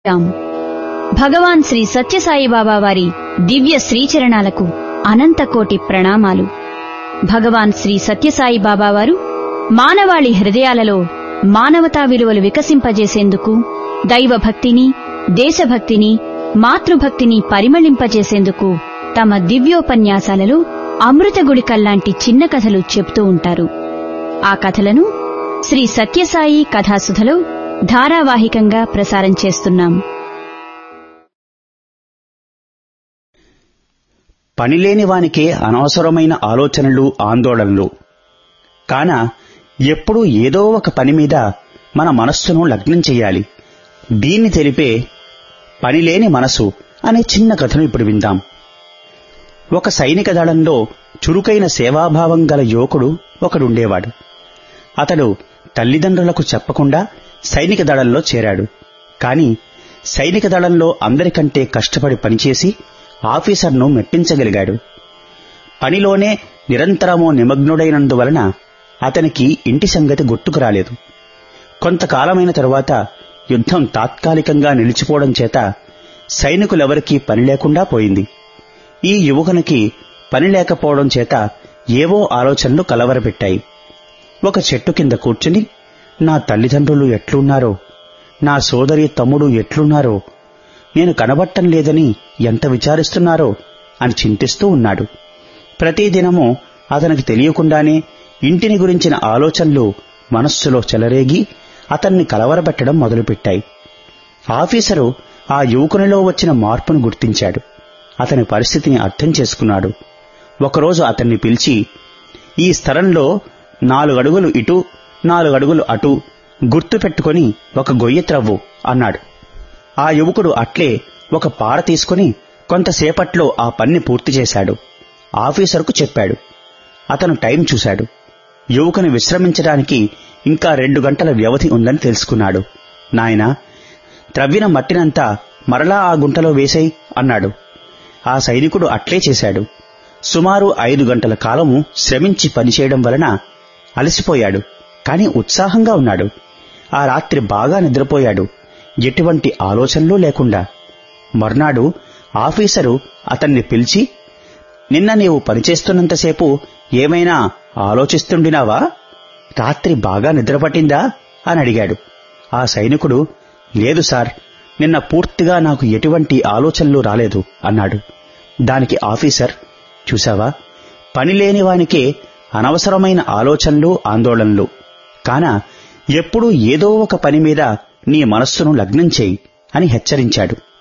రామ్ భగవాన్ శ్రీ సత్యసాయిబాబా వారి దివ్య శ్రీచరణాలకు అనంతకోటి ప్రణామాలు భగవాన్ శ్రీ సత్యసాయి బాబా వారు మానవాళి హృదయాలలో మానవతా విలువలు వికసింపజేసేందుకు దైవభక్తిని దేశభక్తిని మాతృభక్తిని పరిమళింపజేసేందుకు తమ దివ్యోపన్యాసాలలో అమృత గుళికల్లాంటి చిన్న కథలు చెప్తూ ఉంటారు ఆ కథలను శ్రీ సత్యసాయి కథాసుధలో ధారావాహికంగా ప్రసారం చేస్తున్నాం పనిలేని వానికే అనవసరమైన ఆలోచనలు ఆందోళనలు కాన ఎప్పుడూ ఏదో ఒక పని మీద మన మనస్సును లగ్నం చెయ్యాలి దీన్ని తెలిపే పనిలేని మనసు అనే చిన్న కథను ఇప్పుడు విందాం ఒక సైనిక దళంలో చురుకైన సేవాభావం గల యువకుడు ఒకడుండేవాడు అతడు తల్లిదండ్రులకు చెప్పకుండా సైనిక దళంలో చేరాడు కాని సైనిక దళంలో అందరికంటే కష్టపడి పనిచేసి ఆఫీసర్ను మెప్పించగలిగాడు పనిలోనే నిరంతరము నిమగ్నుడైనందువలన అతనికి ఇంటి సంగతి గుర్తుకు రాలేదు కొంతకాలమైన తరువాత యుద్ధం తాత్కాలికంగా నిలిచిపోవడం చేత సైనికులెవరికీ పని లేకుండా పోయింది ఈ యువకునికి పని లేకపోవడం చేత ఏవో ఆలోచనలు కలవరపెట్టాయి ఒక చెట్టు కింద కూర్చుని నా తల్లిదండ్రులు ఎట్లున్నారో నా సోదరి తమ్ముడు ఎట్లున్నారో నేను కనబట్టం లేదని ఎంత విచారిస్తున్నారో అని చింతిస్తూ ఉన్నాడు ప్రతిదినము అతనికి తెలియకుండానే ఇంటిని గురించిన ఆలోచనలు మనస్సులో చెలరేగి అతన్ని కలవరపెట్టడం మొదలుపెట్టాయి ఆఫీసరు ఆ యువకునిలో వచ్చిన మార్పును గుర్తించాడు అతని పరిస్థితిని అర్థం చేసుకున్నాడు ఒకరోజు అతన్ని పిలిచి ఈ స్థలంలో నాలుగడుగులు ఇటు నాలుగడుగులు అటు గుర్తు పెట్టుకుని ఒక గొయ్యి త్రవ్వు అన్నాడు ఆ యువకుడు అట్లే ఒక పార తీసుకుని కొంతసేపట్లో ఆ పన్ని పూర్తి చేశాడు ఆఫీసర్కు చెప్పాడు అతను టైం చూశాడు యువకుని విశ్రమించడానికి ఇంకా రెండు గంటల వ్యవధి ఉందని తెలుసుకున్నాడు నాయనా త్రవ్విన మట్టినంతా మరలా ఆ గుంటలో వేసేయ్ అన్నాడు ఆ సైనికుడు అట్లే చేశాడు సుమారు ఐదు గంటల కాలము శ్రమించి పనిచేయడం వలన అలసిపోయాడు కాని ఉత్సాహంగా ఉన్నాడు ఆ రాత్రి బాగా నిద్రపోయాడు ఎటువంటి ఆలోచనలు లేకుండా మర్నాడు ఆఫీసరు అతన్ని పిలిచి నిన్న నీవు పనిచేస్తున్నంతసేపు ఏమైనా ఆలోచిస్తుండినావా రాత్రి బాగా నిద్రపట్టిందా అని అడిగాడు ఆ సైనికుడు లేదు సార్ నిన్న పూర్తిగా నాకు ఎటువంటి ఆలోచనలు రాలేదు అన్నాడు దానికి ఆఫీసర్ చూశావా పనిలేని వానికే అనవసరమైన ఆలోచనలు ఆందోళనలు కాన ఎప్పుడూ ఏదో ఒక పని మీద నీ మనస్సును లగ్నం చేయి అని హెచ్చరించాడు